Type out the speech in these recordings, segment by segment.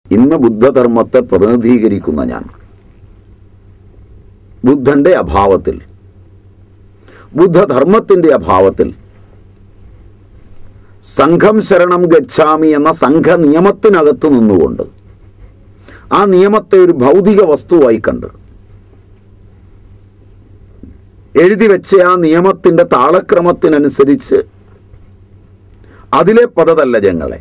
ഇന്ന് ബുദ്ധധർമ്മത്തെ പ്രതിനിധീകരിക്കുന്ന ഞാൻ ബുദ്ധന്റെ അഭാവത്തിൽ ബുദ്ധധർമ്മത്തിന്റെ അഭാവത്തിൽ സംഘം ശരണം ഗച്ഛാമി എന്ന സംഘ നിയമത്തിനകത്ത് നിന്നുകൊണ്ട് ആ നിയമത്തെ ഒരു ഭൗതിക വസ്തുവായി കണ്ട് എഴുതി വെച്ച ആ നിയമത്തിൻ്റെ താളക്രമത്തിനനുസരിച്ച് അതിലെ പദതല്ലജങ്ങളെ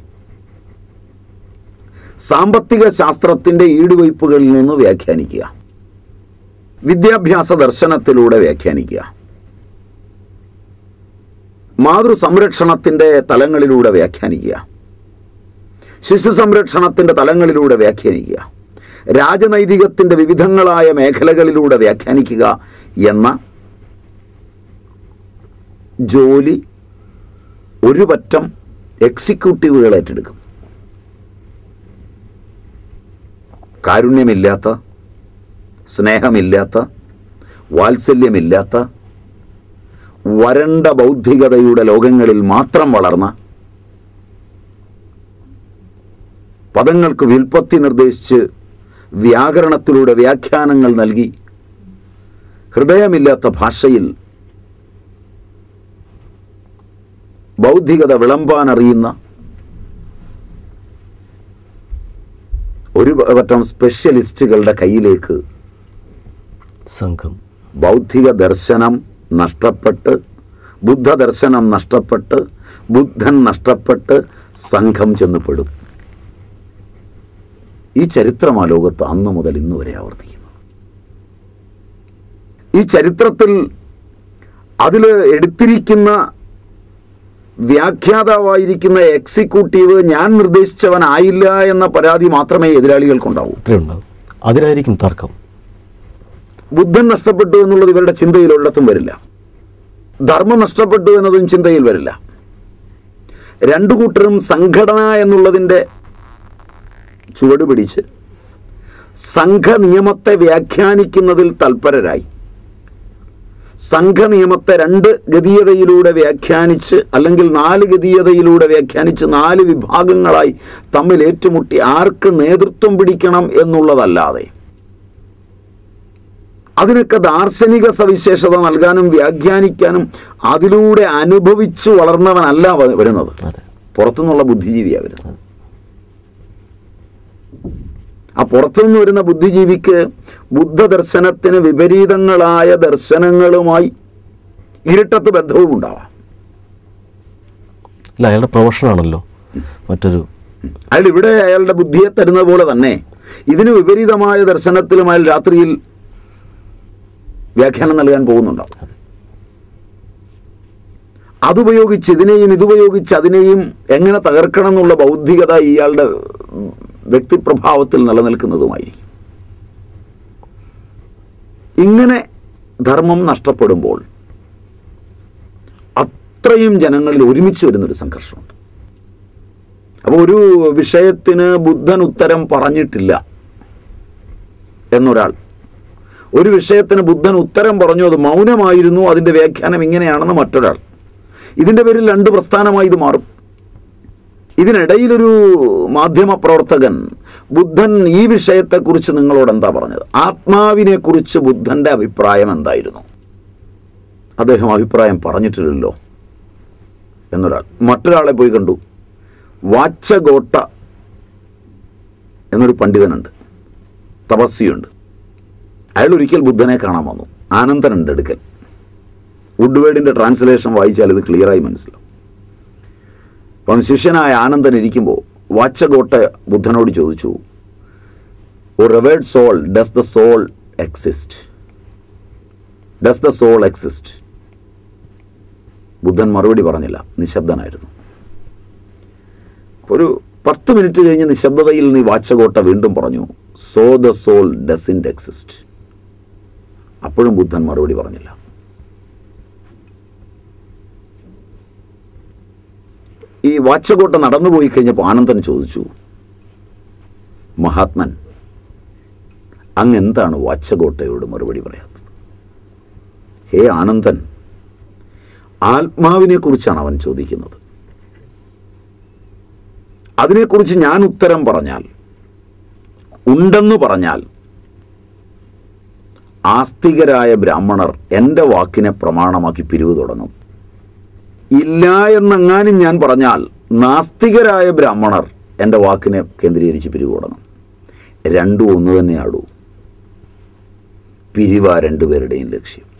സാമ്പത്തിക ശാസ്ത്രത്തിൻ്റെ ഈടുവയ്പ്പുകളിൽ നിന്ന് വ്യാഖ്യാനിക്കുക വിദ്യാഭ്യാസ ദർശനത്തിലൂടെ വ്യാഖ്യാനിക്കുക മാതൃ സംരക്ഷണത്തിൻ്റെ തലങ്ങളിലൂടെ വ്യാഖ്യാനിക്കുക ശിശു സംരക്ഷണത്തിൻ്റെ തലങ്ങളിലൂടെ വ്യാഖ്യാനിക്കുക രാജനൈതികത്തിൻ്റെ വിവിധങ്ങളായ മേഖലകളിലൂടെ വ്യാഖ്യാനിക്കുക എന്ന ജോലി ഒരു പറ്റം എക്സിക്യൂട്ടീവുകൾ ഏറ്റെടുക്കും കാരുണ്യമില്ലാത്ത സ്നേഹമില്ലാത്ത വാത്സല്യമില്ലാത്ത വരണ്ട ബൗദ്ധികതയുടെ ലോകങ്ങളിൽ മാത്രം വളർന്ന പദങ്ങൾക്ക് വിൽപ്പത്തി നിർദ്ദേശിച്ച് വ്യാകരണത്തിലൂടെ വ്യാഖ്യാനങ്ങൾ നൽകി ഹൃദയമില്ലാത്ത ഭാഷയിൽ ബൗദ്ധികത വിളമ്പാൻ അറിയുന്ന ഒരു പറ്റം സ്പെഷ്യലിസ്റ്റുകളുടെ കയ്യിലേക്ക് സംഘം ബൗദ്ധിക ദർശനം നഷ്ടപ്പെട്ട് ബുദ്ധ ദർശനം നഷ്ടപ്പെട്ട് ബുദ്ധൻ നഷ്ടപ്പെട്ട് സംഘം ചെന്നപ്പെടും ഈ ചരിത്രം ആ ലോകത്ത് അന്ന് മുതൽ ഇന്ന് വരെ ആവർത്തിക്കുന്നു ഈ ചരിത്രത്തിൽ അതിൽ എടുത്തിരിക്കുന്ന വ്യാഖ്യാതാവായിരിക്കുന്ന എക്സിക്യൂട്ടീവ് ഞാൻ നിർദ്ദേശിച്ചവനായില്ല എന്ന പരാതി മാത്രമേ എതിരാളികൾക്കുണ്ടാവൂ ഇത്രയുണ്ടാവും അതിലായിരിക്കും തർക്കം ബുദ്ധൻ നഷ്ടപ്പെട്ടു എന്നുള്ളത് ഇവരുടെ ചിന്തയിൽ ഒരിടത്തും വരില്ല ധർമ്മം നഷ്ടപ്പെട്ടു എന്നതും ചിന്തയിൽ വരില്ല രണ്ടു കൂട്ടരും സംഘടന എന്നുള്ളതിൻ്റെ ചുവട് പിടിച്ച് സംഘ നിയമത്തെ വ്യാഖ്യാനിക്കുന്നതിൽ തൽപരരായി സംഘ നിയമത്തെ രണ്ട് ഗതീയതയിലൂടെ വ്യാഖ്യാനിച്ച് അല്ലെങ്കിൽ നാല് ഗതീയതയിലൂടെ വ്യാഖ്യാനിച്ച് നാല് വിഭാഗങ്ങളായി തമ്മിൽ ഏറ്റുമുട്ടി ആർക്ക് നേതൃത്വം പിടിക്കണം എന്നുള്ളതല്ലാതെ അതിനൊക്കെ ദാർശനിക സവിശേഷത നൽകാനും വ്യാഖ്യാനിക്കാനും അതിലൂടെ അനുഭവിച്ചു വളർന്നവനല്ല വ- വരുന്നത് അതെ പുറത്തുനിന്നുള്ള ബുദ്ധിജീവിയാണ് വരുന്നത് ആ പുറത്തുനിന്ന് വരുന്ന ബുദ്ധിജീവിക്ക് ബുദ്ധദർശനത്തിന് വിപരീതങ്ങളായ ദർശനങ്ങളുമായി ഇരട്ടത്ത് ബന്ധവും ഉണ്ടാവാം അല്ല അയാളുടെ പ്രൊഫഷനാണല്ലോ മറ്റൊരു അയാൾ ഇവിടെ അയാളുടെ ബുദ്ധിയെ തരുന്നത് പോലെ തന്നെ ഇതിന് വിപരീതമായ ദർശനത്തിലും അയാൾ രാത്രിയിൽ വ്യാഖ്യാനം നൽകാൻ പോകുന്നുണ്ടാവും അതുപയോഗിച്ച് ഇതിനെയും ഇതുപയോഗിച്ച് അതിനെയും എങ്ങനെ തകർക്കണം എന്നുള്ള ബൗദ്ധികത ഇയാളുടെ വ്യക്തിപ്രഭാവത്തിൽ നിലനിൽക്കുന്നതുമായിരിക്കും ഇങ്ങനെ ധർമ്മം നഷ്ടപ്പെടുമ്പോൾ അത്രയും ജനങ്ങളിൽ ഒരുമിച്ച് വരുന്നൊരു സംഘർഷമുണ്ട് അപ്പോൾ ഒരു വിഷയത്തിന് ബുദ്ധൻ ഉത്തരം പറഞ്ഞിട്ടില്ല എന്നൊരാൾ ഒരു വിഷയത്തിന് ബുദ്ധൻ ഉത്തരം പറഞ്ഞു അത് മൗനമായിരുന്നു അതിൻ്റെ വ്യാഖ്യാനം ഇങ്ങനെയാണെന്ന് മറ്റൊരാൾ ഇതിൻ്റെ പേരിൽ രണ്ട് പ്രസ്ഥാനമായി ഇത് മാറും ഇതിനിടയിലൊരു മാധ്യമ പ്രവർത്തകൻ ബുദ്ധൻ ഈ വിഷയത്തെക്കുറിച്ച് നിങ്ങളോട് എന്താ പറഞ്ഞത് ആത്മാവിനെക്കുറിച്ച് ബുദ്ധൻ്റെ അഭിപ്രായം എന്തായിരുന്നു അദ്ദേഹം അഭിപ്രായം പറഞ്ഞിട്ടില്ലല്ലോ എന്നൊരാൾ മറ്റൊരാളെ പോയി കണ്ടു വാച്ചഗോട്ട എന്നൊരു പണ്ഡിതനുണ്ട് തപസ്വിയുണ്ട് അയാൾ ഒരിക്കൽ ബുദ്ധനെ കാണാൻ വന്നു ആനന്ദനുണ്ട് എടുക്കൽ വുഡ്വേഡിൻ്റെ ട്രാൻസ്ലേഷൻ വായിച്ചാൽ ഇത് ക്ലിയറായി മനസ്സിലാവും അപ്പം ശിഷ്യനായ ആനന്ദൻ ഇരിക്കുമ്പോൾ വാച്ചഗോട്ട ബുദ്ധനോട് ചോദിച്ചു O revered soul does the soul exist does the soul exist ബുദ്ധൻ മറുപടി പറഞ്ഞില്ല നിശബ്ദനായിരുന്നു ഒരു പത്ത് മിനിറ്റ് കഴിഞ്ഞ് നിശബ്ദതയിൽ നീ വാച്ചകോട്ട വീണ്ടും പറഞ്ഞു so the soul doesn't exist അപ്പോഴും ബുദ്ധൻ മറുപടി പറഞ്ഞില്ല ഈ വാച്ചകോട്ട നടന്നുപോയി കഴിഞ്ഞപ്പോൾ ആനന്ദൻ ചോദിച്ചു മഹാത്മൻ അങ്ങ് എന്താണ് വാച്ചകോട്ടയോട് മറുപടി പറയാത്തത് ഹേ ആനന്ദൻ ആത്മാവിനെ കുറിച്ചാണ് അവൻ ചോദിക്കുന്നത് അതിനെക്കുറിച്ച് ഞാൻ ഉത്തരം പറഞ്ഞാൽ ഉണ്ടെന്ന് പറഞ്ഞാൽ ആസ്തികരായ ബ്രാഹ്മണർ എൻ്റെ വാക്കിനെ പ്രമാണമാക്കി പിരിവ് തുടങ്ങും ഇല്ല എന്നെങ്ങാനും ഞാൻ പറഞ്ഞാൽ നാസ്തികരായ ബ്രാഹ്മണർ എൻ്റെ വാക്കിനെ കേന്ദ്രീകരിച്ച് പിരിവ് തുടങ്ങും രണ്ടും ഒന്ന് തന്നെയാടൂ പിരിവ രണ്ടുപേരുടെയും ലക്ഷ്യം